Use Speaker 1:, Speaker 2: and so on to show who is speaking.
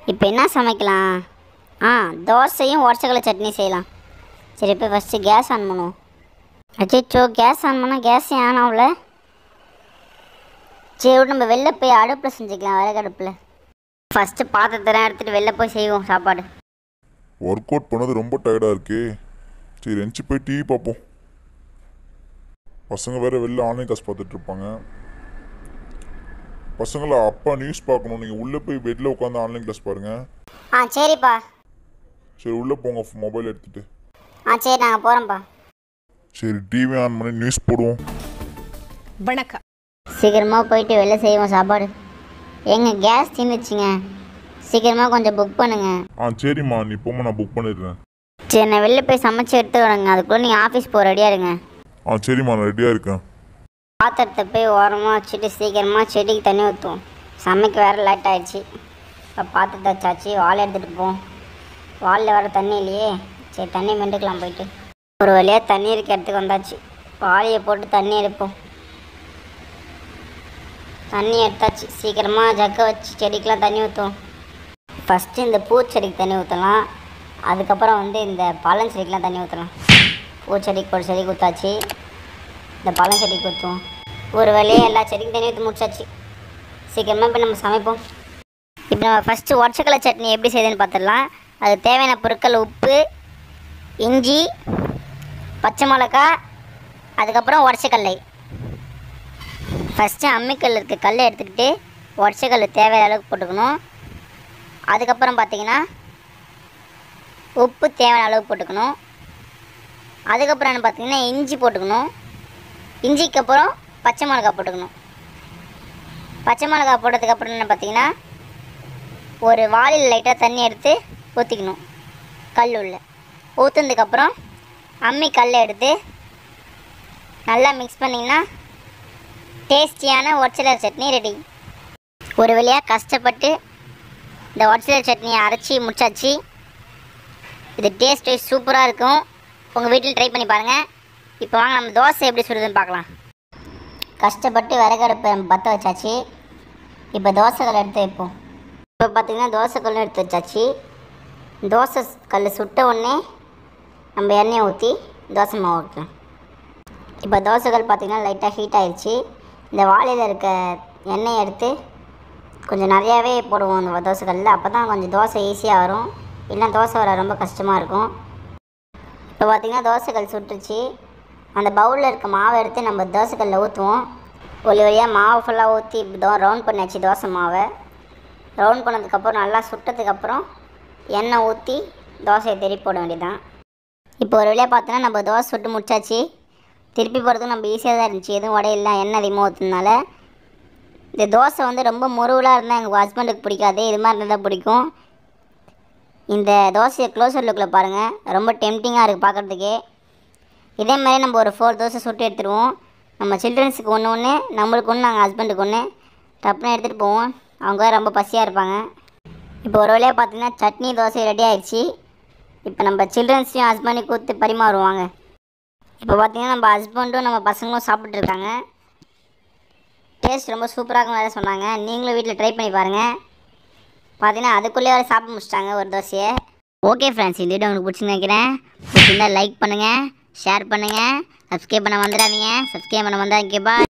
Speaker 1: இப்போ என்ன சமைக்கலாம் ஆ தோசையும் உடச்சக்கடலை சட்னி செய்யலாம் சரி இப்போ ஃபஸ்ட்டு கேஸ் ஆன் பண்ணுவோம் அச்சோ கேஸ் ஆன் பண்ணால் கேஸ் ஆன் ஆகல சரி விடு, நம்ம வெளில போய் அடுப்பில் செஞ்சுக்கலாம் விறகு அடுப்பில் ஃபஸ்ட்டு பாத்திரத்தெல்லாம் எடுத்துகிட்டு வெளில போய் செய்வோம் சாப்பாடு
Speaker 2: ஒர்க் அவுட் பண்ணது ரொம்ப டயர்டாக இருக்கே சரி எந்திச்சு போய் டிவி பார்ப்போம் பசங்க வேற வெளில ஆன்லைன் கிளாஸ் பார்த்துட்டு இருப்பாங்க பசங்களா அப்பா நியூஸ் பார்க்கணும் நீங்கள் உள்ளே போய் பெட்டில் உட்காந்து ஆன்லைன் கிளாஸ் பாருங்க
Speaker 1: ஆ சரிப்பா
Speaker 2: சரி உள்ளே போங்க மொபைல் எடுத்துட்டு
Speaker 1: ஆ சரி நாங்கள் போகிறோம்ப்பா
Speaker 2: சரி டிவி ஆன் பண்ணி நியூஸ் போடுவோம்
Speaker 3: வணக்கம்
Speaker 1: சீக்கிரமாக போயிட்டு வெளில செய்வோம் சாப்பாடு எங்க கேஸ் தீர்ந்துச்சுங்க சீக்கிரமாக கொஞ்சம் புக் பண்ணுங்க
Speaker 2: ஆ சரிம்மா நீ போமா நான் புக் பண்ணிடுறேன்
Speaker 1: சரி நான் வெளில போய் சமைச்சு எடுத்து வரேங்க அதுக்குள்ளே நீங்கள் ஆஃபீஸ் போக ரெடியாக இருங்க
Speaker 2: ஆ சரிம்மா நான் ரெடியாக இருக்கேன்
Speaker 1: பாத்திரத்தை போய் ஓரமாக வச்சுட்டு சீக்கிரமாக செடிக்கு தண்ணி ஊற்றுவோம் சமைக்க வேறு லேட் ஆயிடுச்சு இப்போ பாத்திரத்தை வச்சாச்சு வாழை எடுத்துகிட்டு போவோம் வாலில் வேறு தண்ணி இல்லையே சரி தண்ணி மெண்டுக்கலாம் போயிட்டு ஒரு வழியாக தண்ணி இருக்க இடத்துக்கு வந்தாச்சு வாளியை போட்டு தண்ணி எடுப்போம் தண்ணி எடுத்தாச்சு சீக்கிரமாக ஜக்க வச்சு செடிக்கெலாம் தண்ணி ஊற்றுவோம் ஃபஸ்ட்டு இந்த பூச்செடிக்கு தண்ணி ஊற்றலாம் அதுக்கப்புறம் வந்து இந்த பழஞ்செடிக்கெலாம் தண்ணி ஊற்றலாம் பூச்செடிக்கு ஒரு செடிக்கு ஊற்றாச்சு இந்த பழம் செடிக்கு ஊற்றுவோம் ஒரு வேலையே எல்லா செடிக்கும் தண்ணி ஊற்றி முடிச்சாச்சு சீக்கிரமாக இப்போ நம்ம சமைப்போம் இப்போ நம்ம ஃபஸ்ட்டு ஒற்சக்கலை சட்னி எப்படி செய்யுதுன்னு பார்த்துடலாம் அது தேவையான பொருட்கள் உப்பு இஞ்சி பச்சை மிளகா அதுக்கப்புறம் உடச்சக்கல்லை ஃபஸ்ட்டு அம்மிக்கல் இருக்க கல்லை எடுத்துக்கிட்டு உடச்சக்கல் தேவையான அளவுக்கு போட்டுக்கணும் அதுக்கப்புறம் பார்த்தீங்கன்னா உப்பு தேவையான அளவுக்கு போட்டுக்கணும் அதுக்கப்புறம் என்ன பார்த்தீங்கன்னா இஞ்சி போட்டுக்கணும் இஞ்சிக்கு அப்புறம் பச்சை மிளகா போட்டுக்கணும் பச்சை மிளகா போட்டதுக்கப்புறம் என்ன பார்த்தீங்கன்னா ஒரு வாளியில் லைட்டாக தண்ணி எடுத்து ஊற்றிக்கணும் கல் உள்ள ஊற்றுனதுக்கப்புறம் அம்மி கல்லை எடுத்து நல்லா மிக்ஸ் பண்ணிங்கன்னா டேஸ்டியான ஒற்சிலர் சட்னி ரெடி ஒரு வழியாக கஷ்டப்பட்டு இந்த ஒற்சிலர் சட்னியை அரைச்சி முடிச்சாச்சு இது டேஸ்ட் சூப்பராக இருக்கும் உங்கள் வீட்டில் ட்ரை பண்ணி பாருங்கள் இப்போ வாங்க நம்ம தோசை எப்படி சுடுதுன்னு பார்க்கலாம் கஷ்டப்பட்டு விறகடுப்பை பற்ற வச்சாச்சு இப்போ தோசைக்கல் எடுத்து வைப்போம் இப்போ பார்த்தீங்கன்னா தோசைக்கல்லும் எடுத்து வச்சாச்சு தோசை கல் சுட்ட உடனே நம்ம எண்ணெயை ஊற்றி தோசை மாவு வைக்கலாம் இப்போ தோசைக்கல் பார்த்தீங்கன்னா லைட்டாக ஹீட் ஆயிடுச்சு இந்த வாளியில் இருக்க எண்ணெயை எடுத்து கொஞ்சம் நிறையாவே போடுவோம் அந்த தோசைக்கல்லில் அப்போ தான் கொஞ்சம் தோசை ஈஸியாக வரும் இல்லைன்னா தோசை வர ரொம்ப கஷ்டமாக இருக்கும் இப்போ பார்த்தீங்கன்னா தோசைக்கல் சுட்டுச்சு அந்த பவுலில் இருக்க மாவை எடுத்து நம்ம தோசைக்கல்லில் ஊற்றுவோம் ஒளி வழியாக மாவு ஃபுல்லாக ஊற்றி இப்படி தோ ரவுண்ட் பண்ணியாச்சு தோசை மாவை ரவுண்ட் பண்ணதுக்கப்புறம் நல்லா சுட்டதுக்கப்புறம் எண்ணெய் ஊற்றி தோசையை திருப்பி போட வேண்டியதுதான் இப்போ ஒரு வழியாக பார்த்தோன்னா நம்ம தோசை சுட்டு முடிச்சாச்சு திருப்பி போகிறதுக்கு நம்ம ஈஸியாக தான் இருந்துச்சு எதுவும் உடையில எண்ணெய் அதிகமாக ஊற்றுனால இந்த தோசை வந்து ரொம்ப முருவலாக இருந்தால் எங்கள் ஹஸ்பண்டுக்கு பிடிக்காது இது மாதிரி இருந்தால் தான் பிடிக்கும் இந்த தோசையை க்ளோஸர் லுக்கில் பாருங்கள் ரொம்ப டெம்டிங்காக இருக்குது பார்க்குறதுக்கே இதே மாதிரி நம்ம ஒரு ஃபோர் தோசை சுட்டு எடுத்துருவோம் நம்ம சில்ட்ரன்ஸுக்கு ஒன்று ஒன்று நம்மளுக்கு ஒன்று நாங்கள் ஹஸ்பண்டுக்கு ஒன்று டப்புன்னு எடுத்துகிட்டு போவோம் அவங்க வேற ரொம்ப பசியாக இருப்பாங்க இப்போ ஒரு வழியாக பார்த்தீங்கன்னா சட்னி தோசை ரெடி ஆயிடுச்சு இப்போ நம்ம சில்ட்ரன்ஸையும் ஹஸ்பண்டுக்கு ஊற்றி பரிமாறுவாங்க இப்போ பார்த்தீங்கன்னா நம்ம ஹஸ்பண்டும் நம்ம பசங்களும் சாப்பிட்ருக்காங்க டேஸ்ட் ரொம்ப சூப்பராக இருக்கும் வேறு சொன்னாங்க நீங்களும் வீட்டில் ட்ரை பண்ணி பாருங்கள் பார்த்தீங்கன்னா அதுக்குள்ளே வர சாப்பிட முடிச்சிட்டாங்க ஒரு தோசையை ஓகே ஃப்ரெண்ட்ஸ் இந்த வீடியோ உங்களுக்கு பிடிச்சின்னு நினைக்கிறேன் பிடிச்சிருந்தா லைக் பண்ணுங்கள் ஷேர் பண்ணுங்கள் சப்ஸ்கிரைப் பண்ண வந்துடாதீங்க சப்ஸ்கிரைப் பண்ண வந்தாதீங்க பாய்